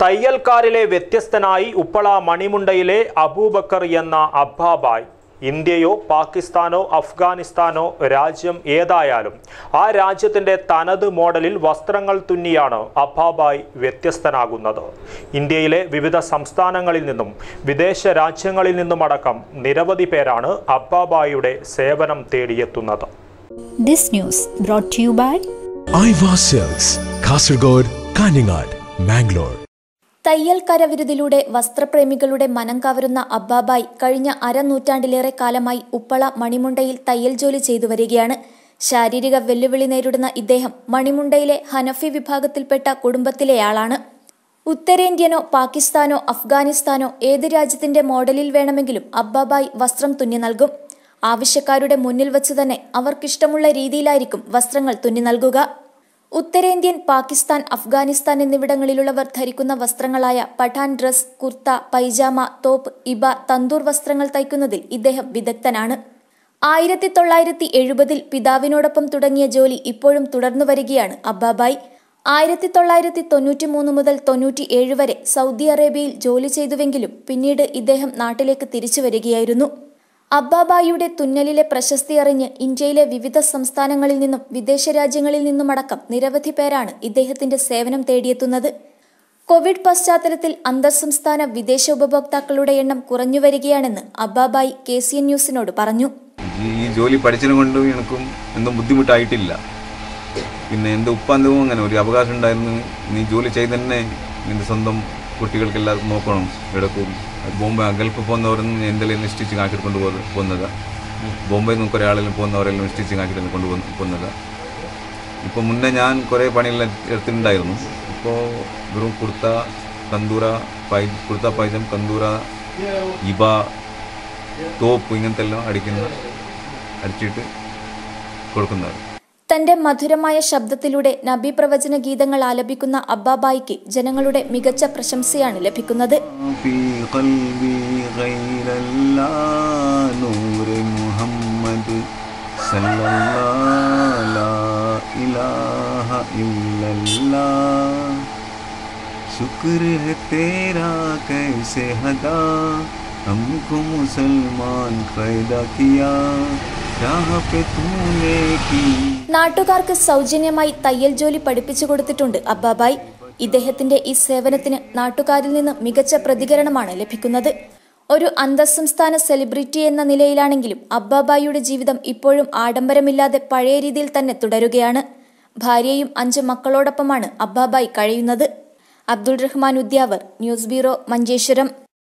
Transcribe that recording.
തയ്യൽക്കാരിലെ വ്യത്യസ്തനായി ഉപ്പള മണിമുണ്ടയിലെ അബൂബക്കർ എന്ന അബ്ബാബായ് ഇന്ത്യയോ പാകിസ്ഥാനോ അഫ്ഗാനിസ്ഥാനോ രാജ്യം ഏതായാലും ആ രാജ്യത്തിൻ്റെ തനത് മോഡലിൽ വസ്ത്രങ്ങൾ തുന്നിയാണ് അബ്ബാബായ് വ്യത്യസ്തനാകുന്നത് ഇന്ത്യയിലെ വിവിധ സംസ്ഥാനങ്ങളിൽ നിന്നും വിദേശ രാജ്യങ്ങളിൽ നിന്നുമടക്കം നിരവധി പേരാണ് അബ്ബാബായിയുടെ സേവനം തേടിയെത്തുന്നത് This news brought to you by Aiwa sales Kasaragod Kanhangad Mangalore തയ്യൽ കരവിരുതിലൂടെ വസ്ത്രപ്രേമികളുടെ മനം കവരുന്ന അബ്ബാബായ് കഴിഞ്ഞ അരനൂറ്റാണ്ടിലേറെ കാലമായി ഉപ്പള മണിമുണ്ടയിൽ തയ്യൽ ജോലി ചെയ്തു വരികയാണ് ശാരീരിക വെല്ലുവിളി നേരിടുന്ന ഇദ്ദേഹം മണിമുണ്ടയിലെ ഹനഫി വിഭാഗത്തിൽപ്പെട്ട കുടുംബത്തിലെയാളാണ് ഉത്തരേന്ത്യനോ പാകിസ്ഥാനോ അഫ്ഗാനിസ്ഥാനോ ഏത് രാജ്യത്തിന്റെ മോഡലിൽ വേണമെങ്കിലും അബ്ബാബായ് വസ്ത്രം തുന്നി നൽകും ആവശ്യക്കാരുടെ മുന്നിൽ വച്ച് തന്നെ അവർക്കിഷ്ടമുള്ള രീതിയിലായിരിക്കും വസ്ത്രങ്ങൾ തുന്നി നൽകുക ഉത്തരേന്ത്യൻ പാകിസ്ഥാൻ അഫ്ഗാനിസ്ഥാൻ എന്നിവിടങ്ങളിലുള്ളവർ ധരിക്കുന്ന വസ്ത്രങ്ങളായ പഠാൻ ഡ്രസ് കുർത്ത പൈജാമ തോപ്പ് ഇബ തന്തൂർ വസ്ത്രങ്ങൾ തയ്ക്കുന്നതിൽ ഇദ്ദേഹം വിദഗ്ധനാണ് ആയിരത്തി തൊള്ളായിരത്തി എഴുപതിൽ പിതാവിനോടൊപ്പം തുടങ്ങിയ ജോലി ഇപ്പോഴും തുടർന്നു വരികയാണ് അബ്ബാബായ് ആയിരത്തി തൊള്ളായിരത്തി തൊണ്ണൂറ്റി മൂന്ന് മുതൽ തൊണ്ണൂറ്റി ഏഴ് വരെ സൗദി അറേബ്യയിൽ ജോലി ചെയ്തുവെങ്കിലും പിന്നീട് ഇദ്ദേഹം നാട്ടിലേക്ക് തിരിച്ചു വരികയായിരുന്നു അബ്ബാബായിയുടെ തുന്നലിലെ പ്രശസ്തി അറിഞ്ഞ് ഇന്ത്യയിലെ വിവിധ സംസ്ഥാനങ്ങളിൽ നിന്നും വിദേശ രാജ്യങ്ങളിൽ നിന്നുമടക്കം നിരവധി പേരാണ് ഇദ്ദേഹത്തിന്റെ സേവനം തേടിയെത്തുന്നത് കോവിഡ് പശ്ചാത്തലത്തിൽ അന്തർസംസ്ഥാന വിദേശ ഉപഭോക്താക്കളുടെ എണ്ണം കുറഞ്ഞു വരികയാണെന്ന് അബ്ബാബായി കെ സി എൻ ന്യൂസിനോട് പറഞ്ഞു ഈ ജോലി പഠിച്ചതിനെ കൊണ്ട് എനിക്കും എന്തും ബുദ്ധിമുട്ടായിട്ടില്ല പിന്നെ എൻ്റെ ഉപ്പാന്തവും അങ്ങനെ ഒരു അവകാശം ഉണ്ടായിരുന്നു നീ ജോലി ചെയ്ത് തന്നെ നിന്റെ സ്വന്തം കുട്ടികൾക്ക് എല്ലാവർക്കും നോക്കണം എടുക്കും ബോംബെ ഗൾഫ് പോകുന്നവരൊന്നും എൻ്റെ നിന്ന് സ്റ്റിച്ചിങ് ആക്കിയിട്ട് കൊണ്ട് പോകുന്നത് പോകുന്നത് ബോംബെയിൽ നിന്ന് കുറേ ആളെല്ലാം പോകുന്നവരെല്ലാം സ്റ്റിച്ചിങ് ആക്കിയിട്ട് കൊണ്ട് പോകുന്നത് ഇപ്പോൾ മുന്നേ ഞാൻ കുറേ പണിയെല്ലാം എടുത്തിട്ടുണ്ടായിരുന്നു ഇപ്പോൾ വെറും കുർത്ത കന്തൂര പൈ കുർത്ത പൈജം കന്തൂര ഇബ തോപ്പ് ഇങ്ങനത്തെ എല്ലാം അടിക്കുന്ന അടിച്ചിട്ട് കൊടുക്കുന്നത് തന്റെ മധുരമായ ശബ്ദത്തിലൂടെ നബി പ്രവചന ഗീതങ്ങൾ ആലപിക്കുന്ന അബ്ബാബായിക്ക് ജനങ്ങളുടെ മികച്ച പ്രശംസയാണ് ലഭിക്കുന്നത് في قلبي غير الله نور محمد صلى الله لا إله إلا الله शुक्र है तेरा कैसे हदा हमको मुसलमान पैदा किया राह पे तूने की നാട്ടുകാർക്ക് സൗജന്യമായി തയ്യൽ ജോലി പഠിപ്പിച്ചു കൊടുത്തിട്ടുണ്ട് അബ്ബാബായ് ഇദ്ദേഹത്തിന്റെ ഈ സേവനത്തിന് നാട്ടുകാരിൽ നിന്ന് മികച്ച പ്രതികരണമാണ് ലഭിക്കുന്നത് ഒരു അന്തർസംസ്ഥാന സെലിബ്രിറ്റി എന്ന നിലയിലാണെങ്കിലും അബ്ബാബായിയുടെ ജീവിതം ഇപ്പോഴും ആഡംബരമില്ലാതെ പഴയ രീതിയിൽ തന്നെ തുടരുകയാണ് ഭാര്യയും അഞ്ച് മക്കളോടൊപ്പമാണ് അബ്ബാബായ് കഴിയുന്നത് അബ്ദുൾ റഹ്മാൻ ഉദ്യാവർ ന്യൂസ് ബ്യൂറോ മഞ്ചേശ്വരം